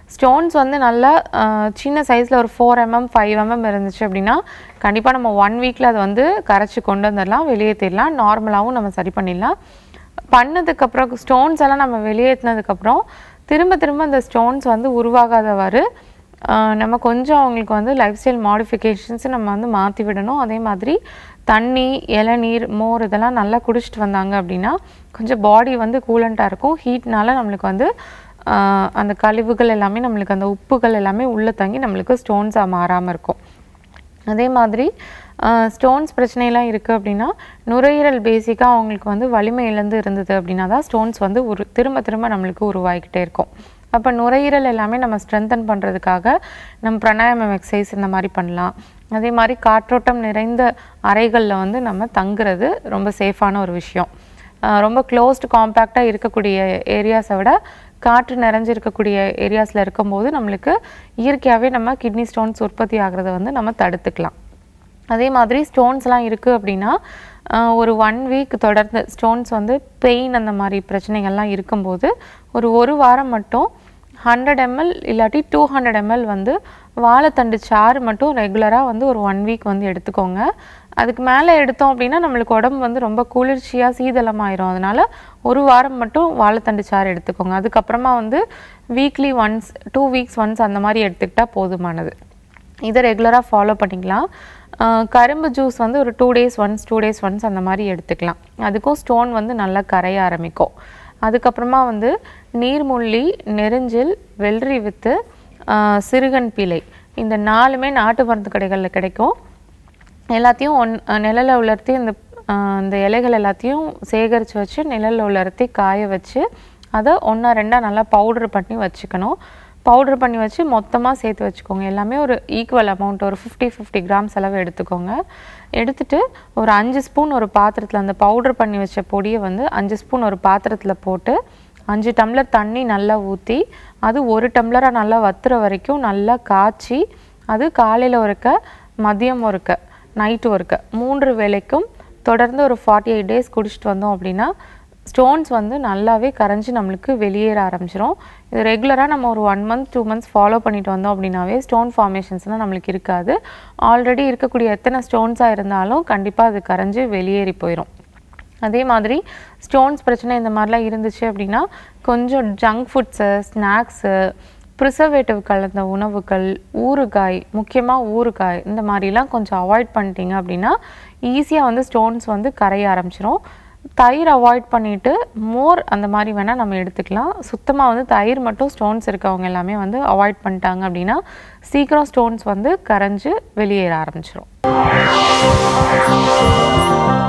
stones வந்து நல்லா அஹ், சின்ன சைஸில் ஒரு ஃபோர் எம்எம் ஃபைவ் எம்எம் இருந்துச்சு அப்படின்னா கண்டிப்பாக நம்ம ஒன் வீக்கில் அதை வந்து கரைச்சி கொண்டு வந்துடலாம் வெளியேற்றிடலாம் நார்மலாகவும் நம்ம சரி பண்ணிடலாம் பண்ணதுக்கப்புறம் ஸ்டோன்ஸ் எல்லாம் நம்ம வெளியேற்றினதுக்கப்புறம் திரும்ப திரும்ப அந்த ஸ்டோன்ஸ் வந்து உருவாகாதவாறு ஆஹ் நம்ம கொஞ்சம் அவங்களுக்கு வந்து லைஃப் ஸ்டைல் மாடிஃபிகேஷன்ஸ் நம்ம வந்து மாற்றி விடணும் அதே மாதிரி தண்ணி இளநீர் மோர் இதெல்லாம் நல்லா குடிச்சிட்டு வந்தாங்க அப்படின்னா கொஞ்சம் பாடி வந்து கூலண்ட்டாக இருக்கும் ஹீட்னால நம்மளுக்கு வந்து ஆஹ் அந்த கழிவுகள் எல்லாமே நம்மளுக்கு அந்த உப்புகள் எல்லாமே உள்ளே தங்கி நம்மளுக்கு ஸ்டோன்ஸாக மாறாமல் இருக்கும் அதே மாதிரி ஸ்டோன்ஸ் பிரச்சனைலாம் இருக்குது அப்படின்னா நுரையீரல் பேசிக்காக அவங்களுக்கு வந்து வலிமை இழந்து இருந்தது அப்படின்னா தான் ஸ்டோன்ஸ் வந்து ஒரு திரும்ப திரும்ப நம்மளுக்கு உருவாகிக்கிட்டே இருக்கும் அப்போ நுரையீரல் எல்லாமே நம்ம ஸ்ட்ரென்தன் பண்ணுறதுக்காக நம்ம பிராணாயாமம் எக்ஸசைஸ் இந்த மாதிரி பண்ணலாம் அதே மாதிரி காற்றோட்டம் நிறைந்த அறைகளில் வந்து நம்ம தங்குறது ரொம்ப சேஃபான ஒரு விஷயம் ஆஹ் ரொம்ப க்ளோஸ்டு காம்பேக்டாக இருக்கக்கூடிய ஏரியாஸை விட காற்று நிறைஞ்சிருக்கக்கூடிய ஏரியாஸில் இருக்கும்போது நம்மளுக்கு இயற்கையாகவே நம்ம கிட்னி ஸ்டோன்ஸ் உற்பத்தி ஆகிறத வந்து நம்ம தடுத்துக்கலாம் அதே மாதிரி ஸ்டோன்ஸ்லாம் இருக்குது அப்படின்னா ஆஹ் ஒரு ஒன் வீக் தொடர்ந்து ஸ்டோன்ஸ் வந்து பெயின் அந்த மாதிரி பிரச்சனைகள்லாம் இருக்கும்போது ஒரு ஒரு வாரம் மட்டும் ஹண்ட்ரட் எம்எல் இல்லாட்டி டூ ஹண்ட்ரட் எம்எல் வந்து வாழைத்தண்டு சாறு மட்டும் ரெகுலராக வந்து ஒரு ஒன் வீக் வந்து எடுத்துக்கோங்க அதுக்கு மேலே எடுத்தோம் அப்படின்னா நம்மளுக்கு உடம்பு வந்து ரொம்ப குளிர்ச்சியாக சீதளமாயிரும் அதனால ஒரு வாரம் மட்டும் வாழைத்தண்டு சாறு எடுத்துக்கோங்க அதுக்கப்புறமா வந்து weekly once two weeks once அந்த மாதிரி எடுத்துக்கிட்டால் போதுமானது இதை ரெகுலராக ஃபாலோ பண்ணிக்கலாம் ஆஹ் கரும்பு ஜூஸ் வந்து ஒரு two days once two days once அந்த மாதிரி எடுத்துக்கலாம் அதுக்கும் ஸ்டோன் வந்து நல்லா கரைய ஆரம்பிக்கும் அதுக்கப்புறமா வந்து நீர்முள்ளி நெரிஞ்சில் வெள்ளரி வித்து ஆஹ் சிறுகன் பிழை இந்த நாலுமே நாட்டு மருந்து கடைகளில் கிடைக்கும் எல்லாத்தையும் ஒன் நிழலில் உலர்த்தி இந்த ஆஹ் இந்த இலைகள் எல்லாத்தையும் சேகரித்து வச்சு நிழலில் உலர்த்தி காய வச்சு அதை ஒன்றா ரெண்டாக நல்லா பவுடர் பண்ணி வச்சுக்கணும் பவுடர் பண்ணி வச்சு மொத்தமாக சேர்த்து வச்சுக்கோங்க எல்லாமே ஒரு ஈக்குவல் அமௌண்ட் ஒரு ஃபிஃப்டி ஃபிஃப்டி கிராம்ஸ் அளவு எடுத்துக்கோங்க எடுத்துட்டு ஒரு அஞ்சு ஸ்பூன் ஒரு பாத்திரத்தில் அந்த பவுடர் பண்ணி வச்ச பொடியை வந்து அஞ்சு ஸ்பூன் ஒரு பாத்திரத்தில் போட்டு அஞ்சு டம்ளர் தண்ணி நல்லா ஊற்றி அது ஒரு டம்ளராக நல்லா வத்துற வரைக்கும் நல்லா காய்ச்சி அது காலையில் ஒருக்க மதியம் ஒருக்க நைட்டு ஒருக்க மூன்று வேளைக்கும் தொடர்ந்து ஒரு ஃபார்ட்டி எயிட் டேஸ் குடிச்சிட்டு வந்தோம் அப்படின்னா ஸ்டோன்ஸ் வந்து நல்லாவே கரைஞ்சி நம்மளுக்கு வெளியேற ஆரம்பிச்சிரும் இது ரெகுலராக நம்ம ஒரு one month two months follow பண்ணிட்டு வந்தோம் அப்படின்னாவே ஸ்டோன் ஃபார்மேஷன்ஸ்லாம் நம்மளுக்கு இருக்காது ஆல்ரெடி இருக்கக்கூடிய எத்தனை ஸ்டோன்ஸாக இருந்தாலும் கண்டிப்பாக அது கரைஞ்சி வெளியேறி போயிடும் அதே மாதிரி ஸ்டோன்ஸ் பிரச்சனை இந்த மாதிரிலாம் இருந்துச்சு அப்படின்னா கொஞ்சம் ஜங்க் ஃபுட்ஸு ஸ்நாக்ஸு ப்ரிசர்வேட்டிவ் கலந்த உணவுகள் ஊறுகாய் முக்கியமாக ஊறுகாய் இந்த மாதிரிலாம் கொஞ்சம் அவாய்ட் பண்ணிட்டீங்க அப்படின்னா ஈஸியாக வந்து ஸ்டோன்ஸ் வந்து கரைய ஆரம்பிச்சிரும் தயிர் அவாய்ட் பண்ணிவிட்டு மோர் அந்த மாதிரி வேணால் நம்ம எடுத்துக்கலாம் சுத்தமாக வந்து தயிர் மட்டும் ஸ்டோன்ஸ் இருக்கவங்க எல்லாமே வந்து அவாய்ட் பண்ணிட்டாங்க அப்படின்னா சீக்கிரம் ஸ்டோன்ஸ் வந்து கரைஞ்சு வெளியேற ஆரம்பிச்சிரும்